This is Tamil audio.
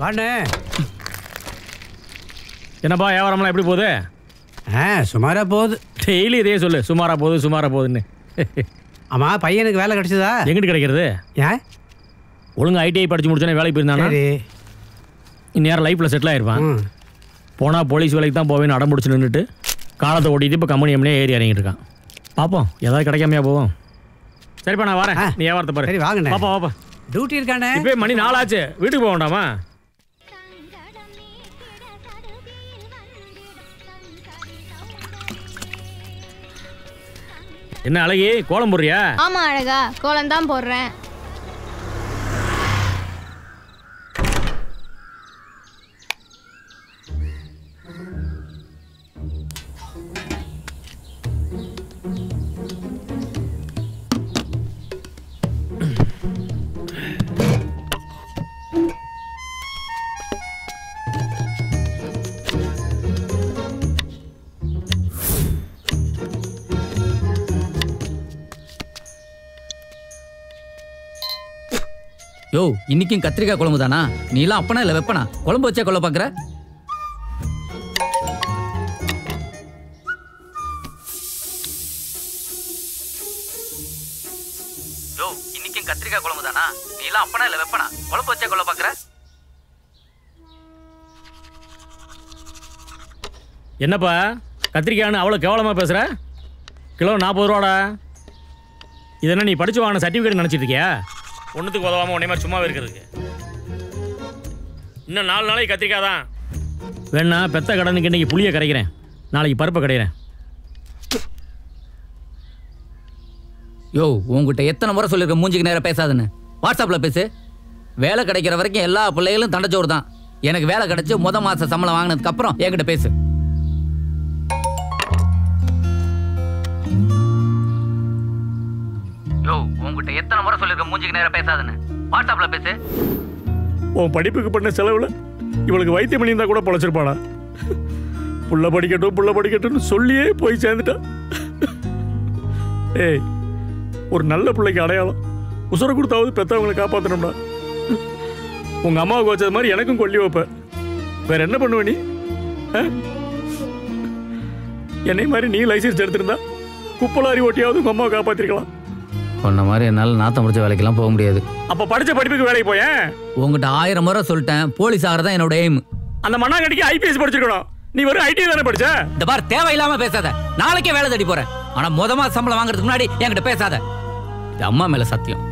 வாண்ணே என்னப்பா வியாபாரம்லாம் எப்படி போகுது ஆ சுமாரா போகுது டெய்லி இதே சொல்லு சுமாரா போகுது சுமாரா போகுதுன்னு ஆமா பையனுக்கு வேலை கிடைச்சதா எங்கிட்டு கிடைக்கிறது ஏன் ஒழுங்கா ஐடிஐ படிச்சு முடிச்சோன்னே வேலைக்கு போயிருந்தானா சரி இந்நேரம் லைஃப்பில் செட்டில் ஆயிருப்பான் ம் போனால் போலீஸ் வேலைக்கு தான் போவேன்னு அடம் பிடிச்சி நின்றுட்டு காலத்தை ஓட்டிட்டு இப்போ கம்பெனி எம்னே ஏறி இறங்கிட்டு இருக்கான் பார்ப்போம் ஏதாவது கிடைக்காமையா போவோம் சரிப்பா நான் வரேன் ஆ. நீ வியாபாரத்தை பாரு சரி, வாங்கண்ணே. பாப்பா வாப்பா டியூட்டி இருக்கானே இப்போ மணி நாலாச்சு வீட்டுக்கு போக வேண்டாமா என்ன அழகி கோலம் போடுறியா ஆமா அழகா கோலம் தான் போடுறேன் யோ இன்னைக்கும் கத்திரிக்காய் குழம்பு தானா நீ எல்லாம் அப்பனா இல்ல வெப்பனா குழம்பு வச்சா கொள்ள பாக்குற யோ இன்னைக்கும் கத்திரிக்காய் குழம்பு தானா நீ எல்லாம் அப்பனா இல்ல வெப்பனா குழம்பு வச்சா கொள்ள பாக்குற என்னப்பா கத்திரிக்காய்னு அவ்வளோ கேவலமாக பேசுகிற கிலோ நாற்பது ரூபாடா இது என்ன நீ படிச்சு வாங்கின சர்டிஃபிகேட் நினச்சிட்டு இருக்கியா ஒன்றுத்துக்கு உதவாமல் உடனே மாதிரி சும்மாவே இருக்கிறதுக்கு இன்னும் நாலு நாளைக்கு கத்திரிக்காய் தான் வேணா பெத்த கடனுக்கு இன்னைக்கு புளியை கரைக்கிறேன் நாளைக்கு பருப்பை கரைகிறேன் யோ உங்ககிட்ட எத்தனை முறை சொல்லிருக்க மூஞ்சிக்கு நேரம் பேசாதுன்னு வாட்ஸ்அப்ல பேசு வேலை கிடைக்கிற வரைக்கும் எல்லா பிள்ளைகளும் தண்டச்சோறு தான் எனக்கு வேலை கிடைச்சு முத மாச சம்பளம் வாங்கினதுக்கு அப்புறம் என்கிட்ட பேசு யோ உங்ககிட்ட எத்தனை முறை சொல்லிருக்க மூஞ்சிக்கு நேரம் பேசாதுன்னு வாட்ஸ்அப்ல பேசு உன் படிப்புக்கு பண்ண செலவில் இவளுக்கு வைத்தியம் பண்ணியிருந்தா கூட பொழைச்சிருப்பாளா புள்ள படிக்கட்டும் புள்ள படிக்கட்டும்னு சொல்லியே போய் சேர்ந்துட்டான் ஏய் ஒரு நல்ல பிள்ளைக்கு அடையாளம் உசுரை கொடுத்தாவது பெற்றவங்களை காப்பாற்றணும்டா உங்க அம்மாவுக்கு வச்சது மாதிரி எனக்கும் கொல்லி வைப்ப வேற என்ன பண்ணுவ நீ ஆ? என்னை மாதிரி நீ லைசன்ஸ் எடுத்திருந்தா குப்பலாரி ஓட்டியாவது உங்க அம்மாவை காப்பாத்திருக்கலாம் உன்ன மாதிரி என்னால் நாத்தம் முடிச்ச வேலைக்கெல்லாம் போக முடியாது அப்ப படிச்ச படிப்புக்கு வேலைக்கு போயேன் உங்ககிட்ட ஆயிரம் முறை சொல்லிட்டேன் போலீஸ் ஆகிறதா என்னோட எய்ம் அந்த மண்ணாங்கட்டிக்கு ஐபிஎஸ் படிச்சிருக்கணும் நீ வெறும் ஐடி தானே படிச்ச இந்த பார் தேவையில்லாம பேசாத நாளைக்கே வேலை தேடி போறேன் ஆனா முத மாச சம்பளம் வாங்குறதுக்கு முன்னாடி என்கிட்ட பேசாத இது அம்மா மேல சத்தியம்